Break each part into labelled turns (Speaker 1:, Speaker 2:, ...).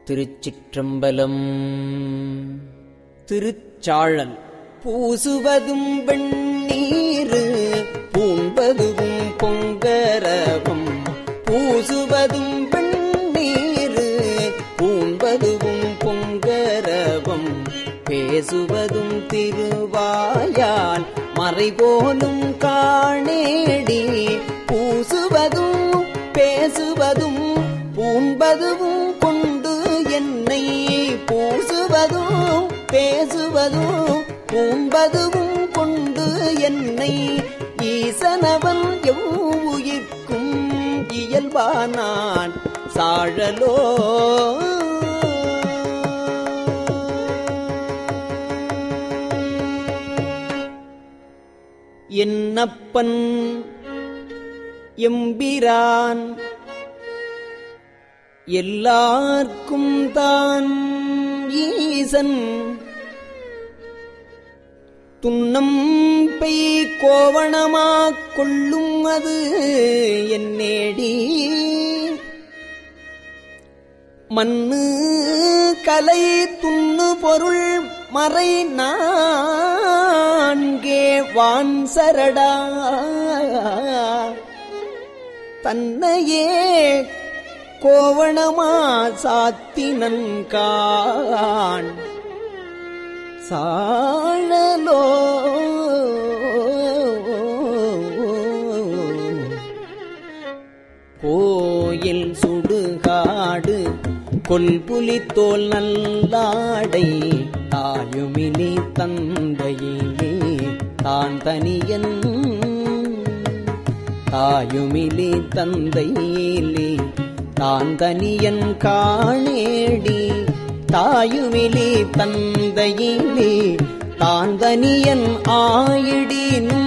Speaker 1: திருச்சிற்றம்பலம் திருச்சாழல் பூசுவதும் வெண்ணீரு பூண்பதுவும் பொங்கரவம் பூசுவதும் வெண்ணீரு பூண்பதுவும் பொங்கரவம் பேசுவதும் திருவாயால் மறைபோலும் காணேடி பூசுவதும் பேசுவதும் பூண்பதுவும் கொண்டு என்னை பூசுவதும் பேசுவதும் பூண்பதுவும் கொண்டு என்னை ஈசனவன் எவ்வுயிர்க்கும் இயல்பானான் சாழலோ என்னப்பன் எம்பிரான் எல்லார்க்கும் தான் ஈசன் துன்னம் பெய் கோவணமாக் கொள்ளும் அது என்னேடி மண்ணு கலை துண்ணு பொருள் மறை நான்கே வான் சரடா தன்னையே கோவணமா சாத்தினன்கான் சாழலோ கோயில் சுடுகாடு கொல்புலி தோல் நல்லாடை தாயுமிலி தந்தையிலே தான் தனியன் தாயுமிலி தந்தையிலே தான் தனியன் காணேடி தாயுமிலி தந்தையிலே தான் தனியன் ஆயிடினும்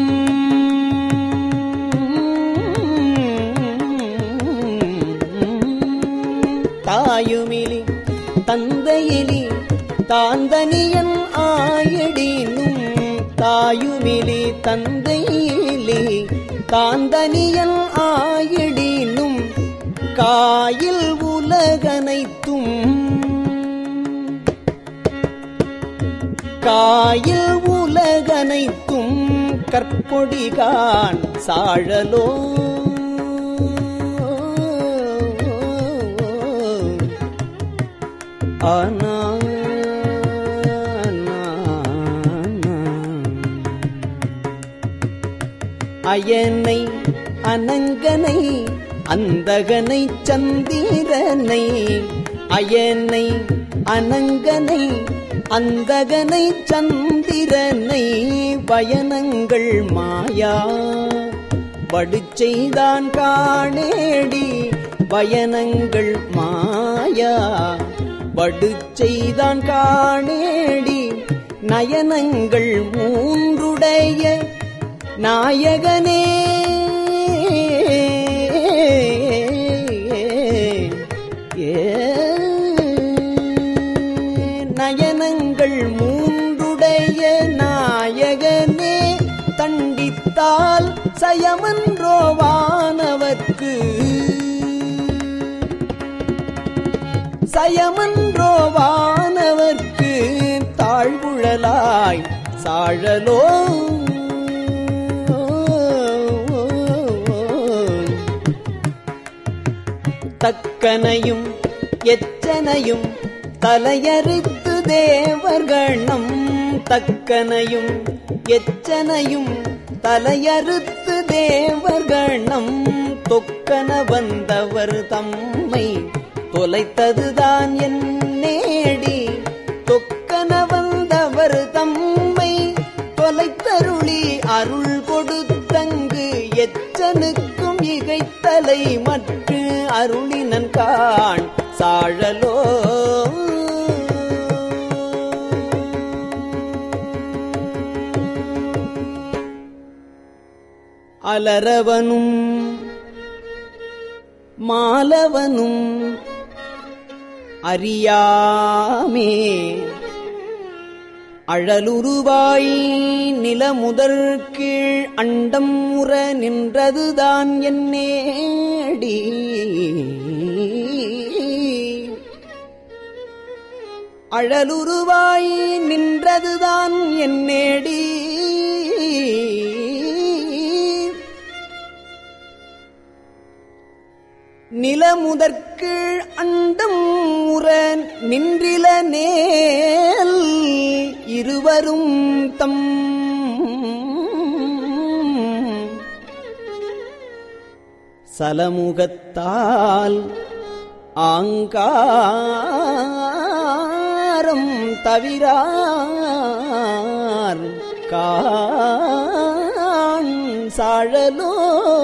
Speaker 1: தாயுமிலி தந்தையிலி தாந்தனியன் ஆயிடினும் தாயுமிலி தந்தையிலி தாந்தனியன் ஆயிடினும் காயில் உலகனைத்தும் காயில் உலகனைத்தும் கற்பொடிகான் சாழலோ ஆனா அயனை அனங்கனை அந்தகனை சந்திரனை அயனை அனங்கனை அந்தகனை சந்திரனை பயனங்கள் மாயா படுச்செய்தான் காணேடி பயனங்கள் மாயா படுச்செய்தான் காணேடி நயனங்கள் மூன்றுடைய நாயகனே நயனங்கள் மூன்றுடைய நாயகனே தண்டித்தால் சயமன்றோவானவர்க்கு சயமன்றோவானவர்க்கு தாழ்வுழலாய் சாழலோ தக்கனையும் எச்சனையும் தலையறுத்து தேவர்கணம் தக்கனையும் எச்சனையும் தலையறுத்து தேவர்கணம் தொக்கன வந்தவர் தம்மை தொலைத்ததுதான் என் நேடி தொக்கன வந்தவர் தம்மை தொலைத்தருளி அருள் கொடுத்தங்கு எச்சனுக்கும் இகைத்தலை மற்ற அருளினன் காண் சாழலோ அலரவனும் மாலவனும் அறியாமே அழலுருவாய் நிலமுதற் கீழ் அண்டம் உற நின்றதுதான் என்னேடி அழலுருவாய் நின்றதுதான் என் நேடி நிலமுதற்கீழ் அண்டம் உற நின்றில நேல் இருவரும் தம் சலமுகத்தால் ஆங்காரம் தவிரார் காண் சாழலோ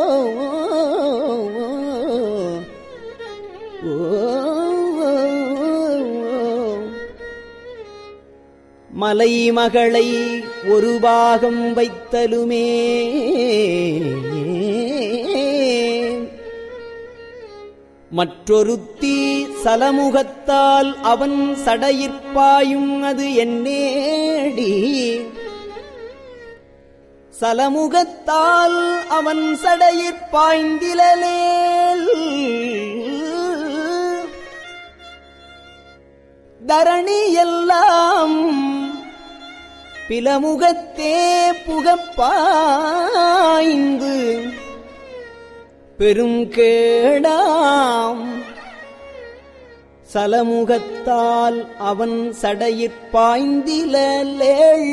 Speaker 1: மலை மகளை ஒரு பாகம் வைத்தலுமே மற்றொருத்தி சலமுகத்தால் அவன் சடையிற்பாயும் அது என்னேடி சலமுகத்தால் அவன் சடையிற்பாய்ந்திலேல் தரணி எல்லாம் பிலமுகத்தே புகப்பாய்ந்து பெரும் கேடாம் சலமுகத்தால் அவன் சடையிற்பாய்ந்திலேள்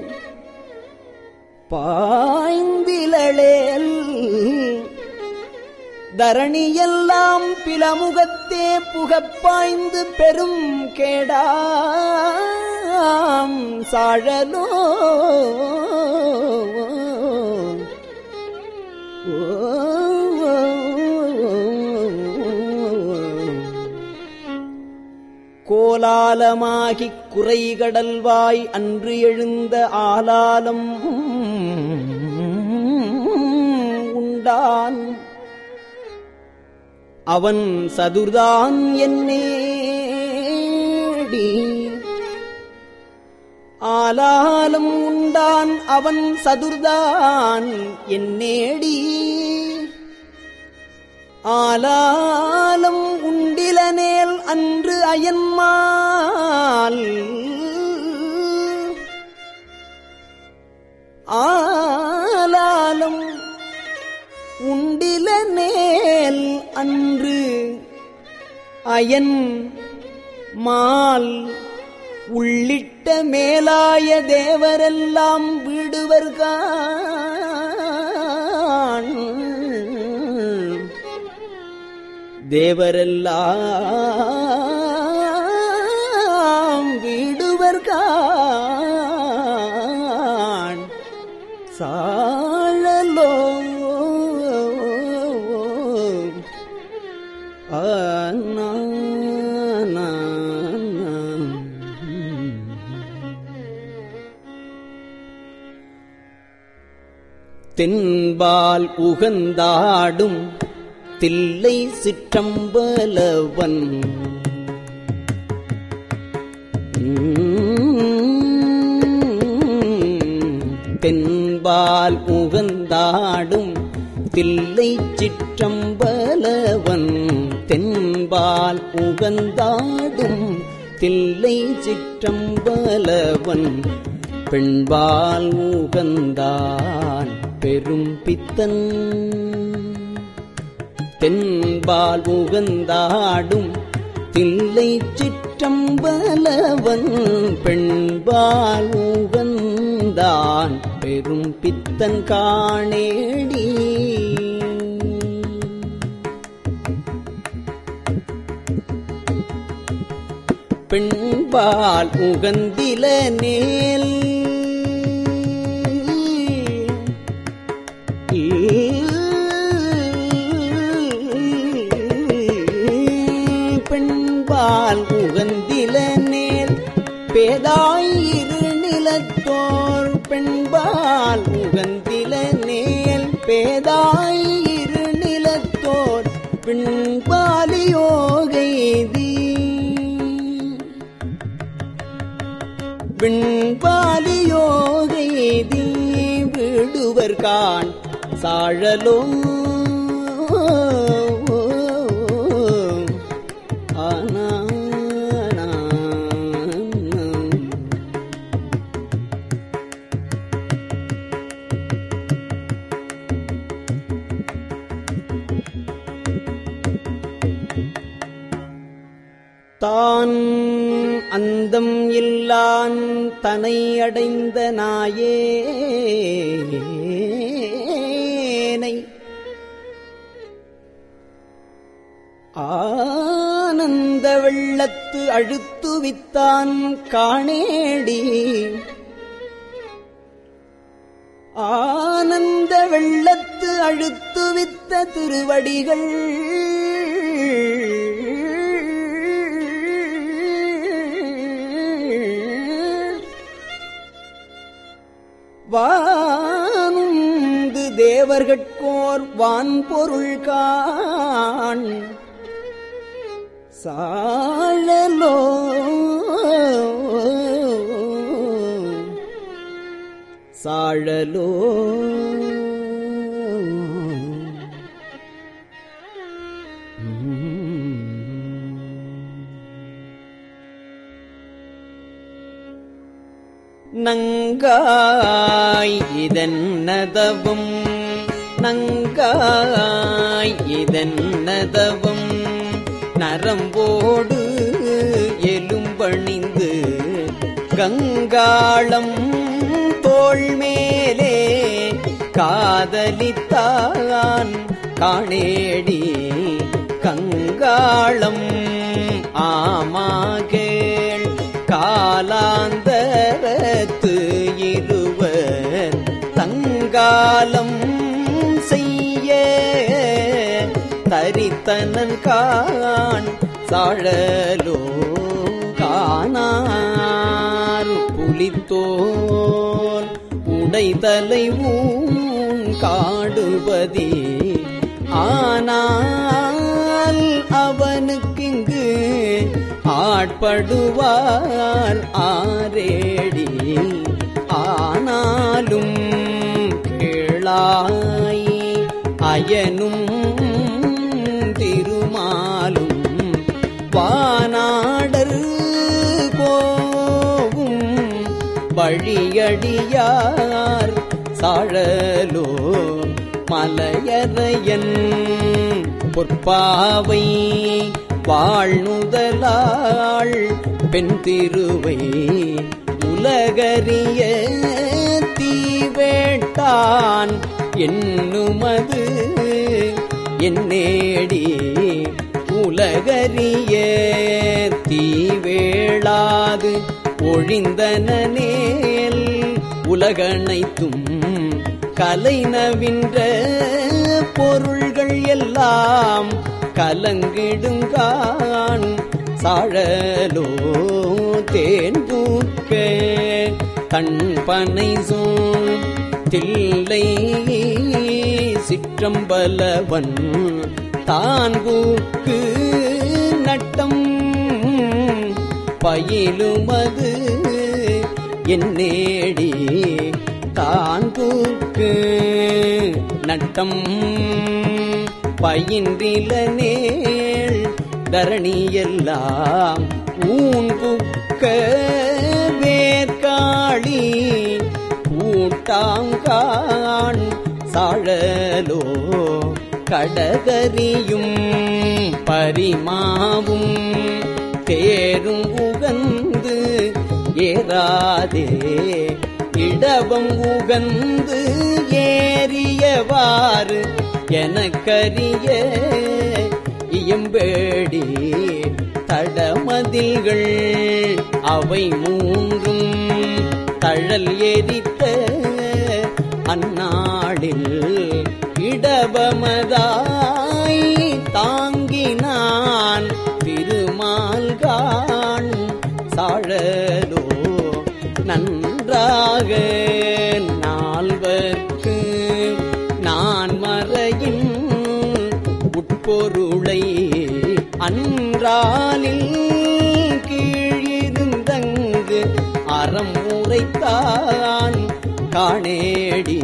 Speaker 1: பாய்ந்திலேல் தரணியெல்லாம் பிலமுகத்தே புகப்பாய்ந்து பெரும் கேடாம் சாழலோ கோலாலமாகிக் குறைகடல்வாய் அன்று எழுந்த ஆலாலம் உண்டான் அவன் சதுர்தான் என்னேடி ஆலாலம் உண்டான் அவன் சதுர்தான் என்னேடி ஆலாலம் உண்டிலனேல் அன்று அயன்மால் ஆலாலம் உண்டில நேல் அன்று அயன் மால் உள்ளிட்ட மேலாய தேவரெல்லாம் வீடுவர்கான் தேவரெல்லாம் வீடுவர்கான் சாழலோ தென்பால் உகந்தாடும் தில்லை சிற்றம்பலவன் தென்பால் உகந்தாடும் தில்லை சிற்றம்பலவன் தென்பால் உகந்தாடும் தில்லை சிற்றம்பலவன் பெண்பால் உகந்தான் பெரும் பித்தன் தென்பால் உகந்தாடும் தில்லை சிற்றம்பலவன் பெண்பால் உகந்தான் பெரும் பித்தன் காணேடி பெண்பால் உகந்தில நேல் பெண்பால் உகந்தில நேல் பேதாயிரு நிலத்தோர் பெண்பால் உகந்தில நேல் பேதாயிரு நிலத்தோர் பின்பாலியோகைதி பின்பாலியோகைதி விடுவர்கான் சாழலோ ஆனா தான் அந்தம் இல்லான் தனை அடைந்த நாயேனை ஆனந்த வெள்ளத்து அழுத்துவித்தான் காணேடி ஆனந்த வெள்ளத்து அழுத்துவித்த திருவடிகள் வானுந்து தேவர்கட்கோர் வான்பொருள் காண் சாழலோ சாழலோ நங்காய் இதன்னதவும் நங்காய் இதன்னதவும் நரம்போடு எலும்பணிந்து கங்காளம் தோள் மேலே காதலித்தான் காணேடி கங்காளம் ஆமாகேள் காலாந்தரத்து இருவர் தங்காலம் செய்ய தரித்தனன் காண் சாழலோ காணார் புலித்தோல் உடைதலை ஊன் காடுபதி ஆனால் அவனுக்கிங்கு ஆட்படுவார் ஆரேடி ஆனாலும் கேளாய் அயனும் திருமாலும் வானாடர் கோவும் வழியடியார் சாழலோ மலையறையன் பொற்பாவை வாழ்நுதலாள் பெண் திருவை உலகறிய தீவேட்டான் என்னுமது என்னேடி உலகறிய தீவேளாது ஒழிந்தனேல் உலகனைத்தும் கலைநவின்ற பொருள்கள் எல்லாம் கலங்கிடுங்கான் சாழலோ தேன் பூக்க கண் பனை சோள் தில்லை சிற்றம்பலவன் தான் பூக்கு நட்டம் பயிலுமது என்னேடி தான் பூக்கு நட்டம் பயின்றில நேள் தரணியெல்லாம் ஊன் புக்க வேர்காளி கூட்டாங்கான் சாழலோ கடகரியும் பரிமாவும் தேரும் உகந்து ஏறாதே இடவம் உகந்து ஏறியவாறு எனக்கரிய இயம்பேடி தடமதில்கள் அவை மூன்றும் தழல் எரித்த அந்நாளில் இடபமதாய் தாங்கினான் திருமால்கான் சாழலோ நன்றாக நால்வர்க்கு நான் மறையின் உட்பொருளை அன்றாலில் கீழிருந்தங்கு அறம் உரைத்தான் காணேடி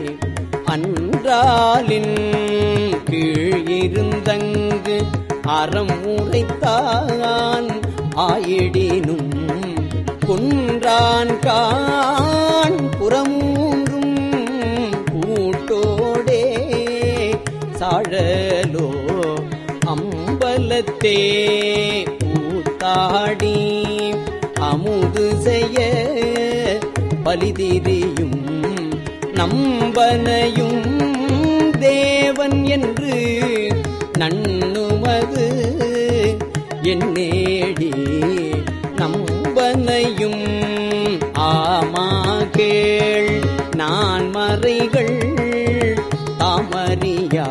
Speaker 1: அன்றாலின் கீழிருந்தங்கு அறம் உரைத்தான் ஆயிடினும் குன்றான் கான் புறமூன்றும் கூட்டோடே சாழலோ அம்பலத்தே பூத்த சாடி அமுது செய்ய பலிதிரியும் நம்பனையும் தேவன் என்று நண்ணுமது என்னேடி நம்பனையும் ஆமா கேள் நான் மறைகள் தாமரியா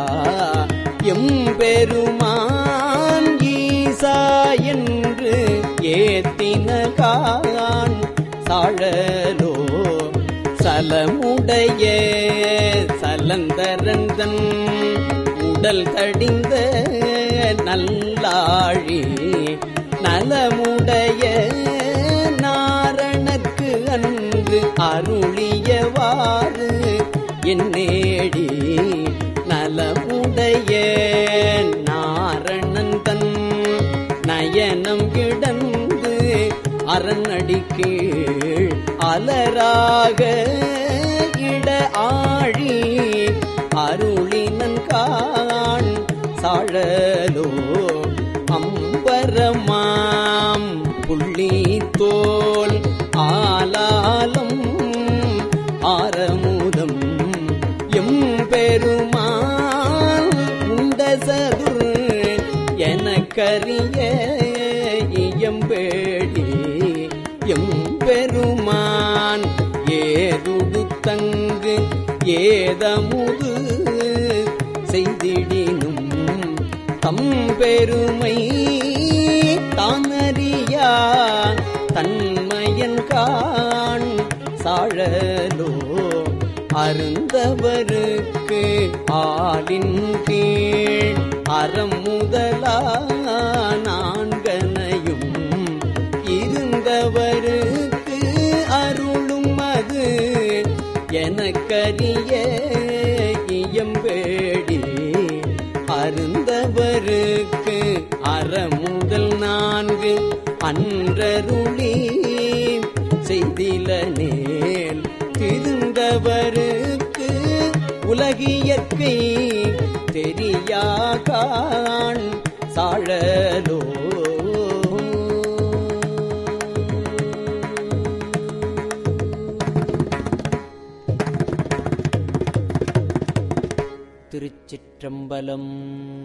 Speaker 1: எம்பெருமான் ஈசா என்று ஏத்தின கான் சாழலோ சலமுடைய சலந்தரந்தன் உடல் தடிந்த நல்லாழி நலமுடைய நாரணக்கு அன்று அருளியவாறு என்னேடி நலமுடைய நாரணன் தன் நயனம் கிடந்து அரண்அடிக்கீழ் அலராக இட ஆழி அருளினன் காண் சாழலோ அம்பரமாம் புள்ளி தோல் ஆலாலம் ஆரமுதம் எம்பெருமான் உண்ட சதுர் எனக்கரிய இயம்பேடி எம்பெருமான் ஏதுடுத்தங்கு ஏதமுது செய்திடினும் தம் பெருமை தானறியா தன்மையன் காண் சாழலோ அருந்தவருக்கு ஆளின் கீழ் அறம் முதலா நான்கனையும் இருந்தவருக்கு அருளும் அது எனக்கரிய இயம்பேடி அருந்தவருக்கு அறமுதல் நான்கு அன்றருளி செய்தில நேல் திருந்தவருக்கு உலகியற்கை தெரியா காண் சாழலோ திருச்சிற்றம்பலம்